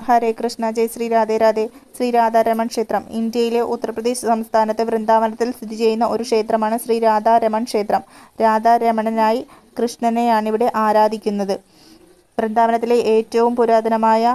ഹരേ കൃഷ്ണ ജയ് ശ്രീ രാധേ രാധേ ശ്രീ രാധാരമൺ ക്ഷേത്രം ഇന്ത്യയിലെ ഉത്തർപ്രദേശ് സംസ്ഥാനത്ത് വൃന്ദാവനത്തിൽ സ്ഥിതി ചെയ്യുന്ന ഒരു ക്ഷേത്രമാണ് ശ്രീ രാധാരമൺ ക്ഷേത്രം രാധാരമണനായി കൃഷ്ണനെയാണിവിടെ ആരാധിക്കുന്നത് വൃന്ദാവനത്തിലെ ഏറ്റവും പുരാതനമായ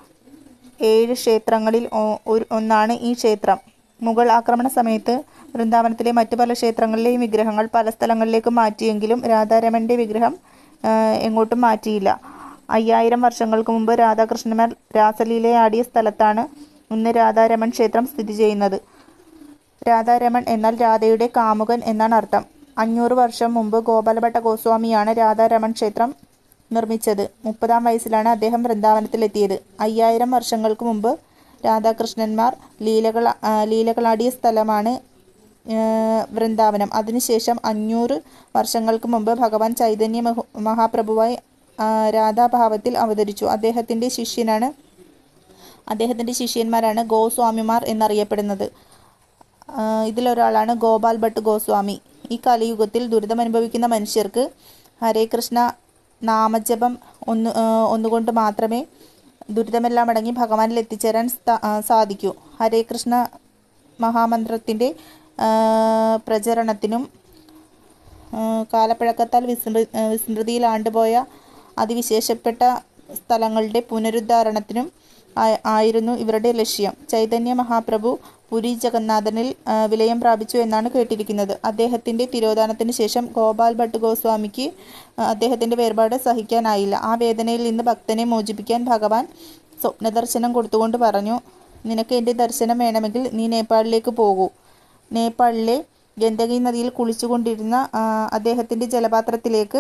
ഏഴ് ക്ഷേത്രങ്ങളിൽ ഒ- ഒരു- ഒന്നാണ് ഈ ക്ഷേത്രം മുഗൾ ആക്രമണ സമയത്ത് വൃന്ദാവനത്തിലെ മറ്റു പല ക്ഷേത്രങ്ങളിലെയും വിഗ്രഹങ്ങൾ പല സ്ഥലങ്ങളിലേക്ക് മാറ്റിയെങ്കിലും രാധാരമണന്റെ വിഗ്രഹം ആ, എങ്ങോട്ടും മാറ്റിയില്ല അയ്യായിരം വർഷങ്ങൾക്ക് മുമ്പ് രാധാകൃഷ്ണന്മാർ രാസലീലയാടിയ സ്ഥലത്താണ് ഇന്ന് രാധാരമൺ ക്ഷേത്രം സ്ഥിതി ചെയ്യുന്നത് രാധാരമൺ എന്നാൽ രാധയുടെ കാമുകൻ എന്നാണ് അർത്ഥം അഞ്ഞൂറ് വർഷം മുമ്പ് ഗോപാലഭട്ട ഗോസ്വാമിയാണ് രാധാരമൺ ക്ഷേത്രം നിർമ്മിച്ചത് മുപ്പതാം വയസ്സിലാണ് അദ്ദേഹം വൃന്ദാവനത്തിലെത്തിയത് അയ്യായിരം വർഷങ്ങൾക്ക് മുമ്പ് രാധാകൃഷ്ണന്മാർ ലീലകൾ ആ, ലീലകളാടിയ സ്ഥലമാണ് ആ, വൃന്ദാവനം അതിനുശേഷം അഞ്ഞൂറ് വർഷങ്ങൾക്ക് മുമ്പ് ഭഗവാൻ ചൈതന്യ മഹ- മഹാപ്രഭുവായി ആ, രാധാഭാവത്തിൽ അവതരിച്ചു അദ്ദേഹത്തിൻ്റെ ശിഷ്യനാണ് അദ്ദേഹത്തിൻ്റെ ശിഷ്യന്മാരാണ് ഗോസ്വാമിമാർ എന്നറിയപ്പെടുന്നത് ആ, ഇതിലൊരാളാണ് ഗോപാൽ ഭട്ട് ഗോസ്വാമി ഈ കലിയുഗത്തിൽ ദുരിതമനുഭവിക്കുന്ന മനുഷ്യർക്ക് ഹരേ കൃഷ്ണ നാമജപം ഒന്ന് ആ, ഒന്നുകൊണ്ട് മാത്രമേ ദുരിതമെല്ലാം അടങ്ങി ഭഗവാനിൽ എത്തിച്ചേരാൻ സ്ഥാ- ആ, സാധിക്കൂ ഹരേ കൃഷ്ണ മഹാമന്ത്രത്തിൻ്റെ ആ, പ്രചരണത്തിനും ആ, കാലപ്പഴക്കത്താൽ വിസ്മൃ ആ, വിസ്മൃതിയിൽ ആണ്ടുപോയ അതിവിശേഷപ്പെട്ട സ്ഥലങ്ങളുടെ പുനരുദ്ധാരണത്തിനും ആ- ആയിരുന്നു ഇവരുടെ ലക്ഷ്യം ചൈതന്യ മഹാപ്രഭു പുരി ജഗന്നാഥനിൽ ആ, വിലയം പ്രാപിച്ചു എന്നാണ് കേട്ടിരിക്കുന്നത് അദ്ദേഹത്തിൻ്റെ തിരോധാനത്തിന് ശേഷം ഗോപാൽ ഭട്ട് ഗോസ്വാമിക്ക് ആ, അദ്ദേഹത്തിൻ്റെ വേർപാട് സഹിക്കാനായില്ല ആ വേദനയിൽ നിന്ന് ഭക്തനെ മോചിപ്പിക്കാൻ ഭഗവാൻ സ്വപ്നദർശനം കൊടുത്തുകൊണ്ട് പറഞ്ഞു നിനക്ക് എൻ്റെ ദർശനം വേണമെങ്കിൽ നീ നേപ്പാളിലേക്ക് പോകൂ നേപ്പാളിലെ ഗണ്ഡകി നദിയിൽ കുളിച്ചുകൊണ്ടിരുന്ന ആ, അദ്ദേഹത്തിൻ്റെ ജലപാത്രത്തിലേക്ക്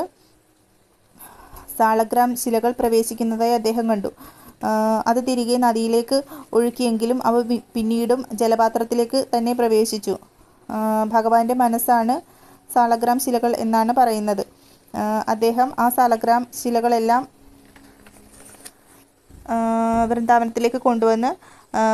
സാളഗ്രാം ശിലകൾ പ്രവേശിക്കുന്നതായി അദ്ദേഹം കണ്ടു ആ, അത് തിരികെ നദിയിലേക്ക് ഒഴുക്കിയെങ്കിലും അവ പി- പിന്നീടും ജലപാത്രത്തിലേക്ക് തന്നെ പ്രവേശിച്ചു ആ, ഭഗവാന്റെ മനസ്സാണ് സാളഗ്രാം ശിലകൾ എന്നാണ് പറയുന്നത് ആ, അദ്ദേഹം ആ സാളഗ്രാം ശിലകളെല്ലാം ആ, വൃന്ദാവനത്തിലേക്ക് കൊണ്ടുവന്ന് ആ,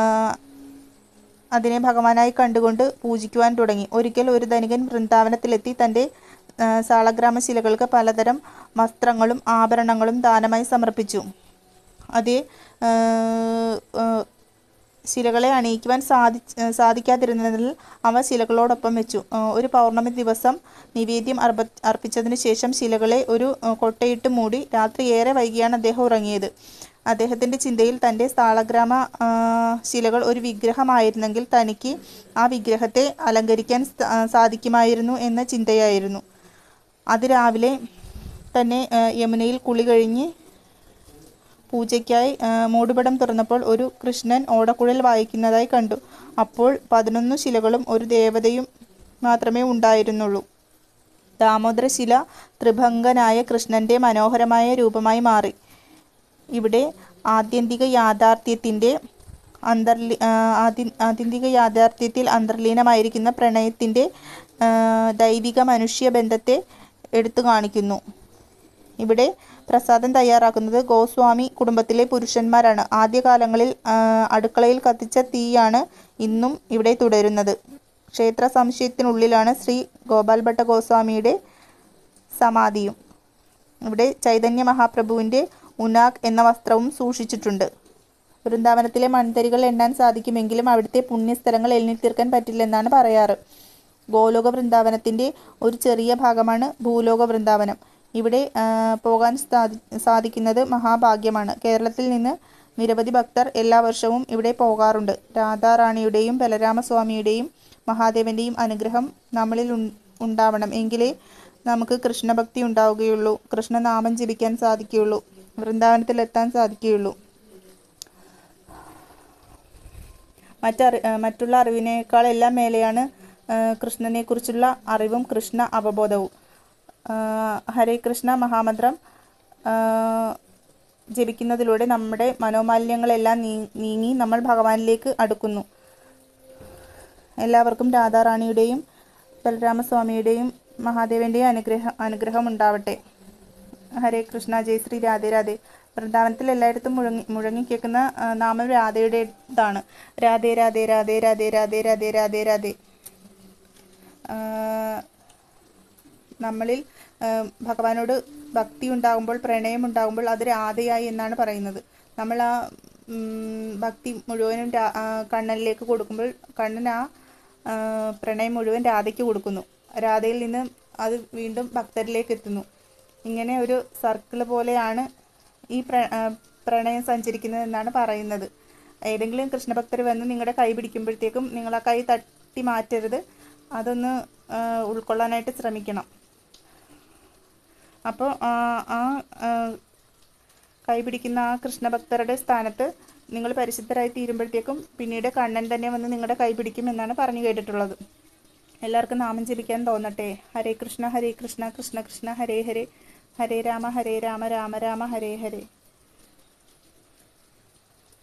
അതിനെ ഭഗവാനായി കണ്ടുകൊണ്ട് പൂജിക്കുവാൻ തുടങ്ങി ഒരിക്കൽ ഒരു ധനികൻ വൃന്ദാവനത്തിലെത്തി തൻ്റെ ആ, സാളഗ്രാമ ശിലകൾക്ക് പലതരം വസ്ത്രങ്ങളും ആഭരണങ്ങളും ദാനമായി സമർപ്പിച്ചു അതേ ആ, ആ, ശിലകളെ അണിയിക്കുവാൻ സാധി സാധിക്കാതിരുന്നതിൽ അവ ശിലകളോടൊപ്പം വെച്ചു ആ, ഒരു പൗർണമി ദിവസം നിവേദ്യം അർപ്പ അർപ്പിച്ചതിനു ശേഷം ശിലകളെ ഒരു ആ, കൊട്ടയിട്ട് മൂടി രാത്രി ഏറെ വൈകിയാണ് അദ്ദേഹം ഉറങ്ങിയത് അദ്ദേഹത്തിൻ്റെ ചിന്തയിൽ തൻ്റെ സാളഗ്രാമ ആ, ശിലകൾ ഒരു വിഗ്രഹമായിരുന്നെങ്കിൽ തനിക്ക് ആ വിഗ്രഹത്തെ അലങ്കരിക്കാൻ സ- ആ, സാധിക്കുമായിരുന്നു എന്ന ചിന്തയായിരുന്നു അതിരാവിലെ തന്നെ ആ, യമുനയിൽ കുളി കഴിഞ്ഞ് പൂജയ്ക്കായി ആ, മൂടുപടം തുറന്നപ്പോൾ ഒരു കൃഷ്ണൻ ഓടക്കുഴൽ വായിക്കുന്നതായി കണ്ടു അപ്പോൾ പതിനൊന്ന് ശിലകളും ഒരു ദേവതയും മാത്രമേ ഉണ്ടായിരുന്നുള്ളൂ ദാമോദരശില ത്രിഭംഗനായ കൃഷ്ണന്റെ മനോഹരമായ രൂപമായി മാറി ഇവിടെ ആത്യന്തിക യാഥാർത്ഥ്യത്തിൻ്റെ അന്തർലി ആ, ആത്യ- ആത്യന്തിക യാഥാർത്ഥ്യത്തിൽ അന്തർലീനമായിരിക്കുന്ന പ്രണയത്തിൻ്റെ ആ, ദൈവിക മനുഷ്യ ബന്ധത്തെ എടുത്തു കാണിക്കുന്നു ഇവിടെ പ്രസാദം തയ്യാറാക്കുന്നത് ഗോസ്വാമി കുടുംബത്തിലെ പുരുഷന്മാരാണ് ആദ്യകാലങ്ങളിൽ ആ, അടുക്കളയിൽ കത്തിച്ച തീയാണ് ഇന്നും ഇവിടെ തുടരുന്നത് ക്ഷേത്ര സമുച്ചയത്തിനുള്ളിലാണ് ശ്രീ ഗോപാൽ ഭട്ട ഗോസ്വാമിയുടെ സമാധിയും ഇവിടെ ചൈതന്യ മഹാപ്രഭുവിൻ്റെ ഉനാഗ് എന്ന വസ്ത്രവും സൂക്ഷിച്ചിട്ടുണ്ട് വൃന്ദാവനത്തിലെ മൺതരികൾ എണ്ണാൻ സാധിക്കുമെങ്കിലും അവിടുത്തെ പുണ്യസ്ഥലങ്ങൾ എണ്ണി തീർക്കാൻ പറ്റില്ലെന്നാണ് പറയാറ് ഗോലോക വൃന്ദാവനത്തിൻ്റെ ഒരു ചെറിയ ഭാഗമാണ് ഭൂലോക വൃന്ദാവനം ഇവിടെ ആ, പോകാൻ സാധി സാധിക്കുന്നത് മഹാഭാഗ്യമാണ് കേരളത്തിൽ നിന്ന് നിരവധി ഭക്തർ എല്ലാ വർഷവും ഇവിടെ പോകാറുണ്ട് രാധാറാണിയുടെയും ബലരാമസ്വാമിയുടെയും മഹാദേവൻ്റെയും അനുഗ്രഹം നമ്മളിൽ ഉൺ- ഉണ്ടാവണം എങ്കിലേ നമുക്ക് കൃഷ്ണഭക്തി ഉണ്ടാവുകയുള്ളൂ കൃഷ്ണനാമം ജപിക്കാൻ സാധിക്കുകയുള്ളൂ വൃന്ദാവനത്തിലെത്താൻ സാധിക്കുകയുള്ളൂ മറ്ററി ആ, മറ്റുള്ള അറിവിനേക്കാളെല്ലാം മേലെയാണ് ആ, കൃഷ്ണനെക്കുറിച്ചുള്ള അറിവും കൃഷ്ണ അവബോധവും ആ, ഹരേ കൃഷ്ണ മഹാമന്ത്രം ആ, ജപിക്കുന്നതിലൂടെ നമ്മുടെ മനോമാലിന്യങ്ങളെല്ലാം നീ നീങ്ങി നമ്മൾ ഭഗവാനിലേക്ക് അടുക്കുന്നു എല്ലാവർക്കും രാധാറാണിയുടെയും ബലരാമസ്വാമിയുടെയും മഹാദേവൻ്റെയും അനുഗ്രഹം അനുഗ്രഹം ഉണ്ടാവട്ടെ ഹരേ കൃഷ്ണ ജയ് ശ്രീ രാധേ രാധേ വൃന്ദാവനത്തിൽ എല്ലായിടത്തും മുഴങ്ങി മുഴങ്ങിക്കേൾക്കുന്ന ആ, നാമം രാധയുടേതാണ് രാധേ രാധേ രാധേ രാധേ രാധേ രാധേ രാധേ രാധേ ആ, നമ്മളിൽ ആ, ഭഗവാനോട് ഭക്തി ഉണ്ടാകുമ്പോൾ പ്രണയം ഉണ്ടാകുമ്പോൾ അത് രാധയായി എന്നാണ് പറയുന്നത് നമ്മൾ ആ ഉം, ഭക്തി മുഴുവനും രാ- ആ, കണ്ണനിലേക്ക് കൊടുക്കുമ്പോൾ കണ്ണൻ ആ ആ, പ്രണയം മുഴുവൻ രാധയ്ക്ക് കൊടുക്കുന്നു രാധയിൽ നിന്ന് അത് വീണ്ടും ഭക്തരിലേക്ക് എത്തുന്നു ഇങ്ങനെ ഒരു സർക്കിൾ പോലെയാണ് ഈ പ്ര ആ, പ്രണയം സഞ്ചരിക്കുന്നത് എന്നാണ് പറയുന്നത് ഏതെങ്കിലും കൃഷ്ണഭക്തർ വന്ന് നിങ്ങളുടെ കൈ പിടിക്കുമ്പോഴത്തേക്കും നിങ്ങൾ ആ കൈ തട്ടി മാറ്റരുത് അതൊന്ന് ആ, ഉൾക്കൊള്ളാനായിട്ട് ശ്രമിക്കണം അപ്പോൾ ആ ആ, ആ, കൈ പിടിക്കുന്ന ആ കൃഷ്ണഭക്തരുടെ സ്ഥാനത്ത് നിങ്ങൾ പരിശുദ്ധരായി തീരുമ്പോഴത്തേക്കും പിന്നീട് കണ്ണൻ തന്നെ വന്ന് നിങ്ങളുടെ കൈ പിടിക്കും എന്നാണ് പറഞ്ഞു കേട്ടിട്ടുള്ളത് എല്ലാവർക്കും നാമം ജപിക്കാൻ തോന്നട്ടെ ഹരേ കൃഷ്ണ ഹരേ കൃഷ്ണ കൃഷ്ണ കൃഷ്ണ ഹരേ ഹരേ ഹരേ രാമ ഹരേ രാമ രാമ രാമ ഹരേ ഹരേ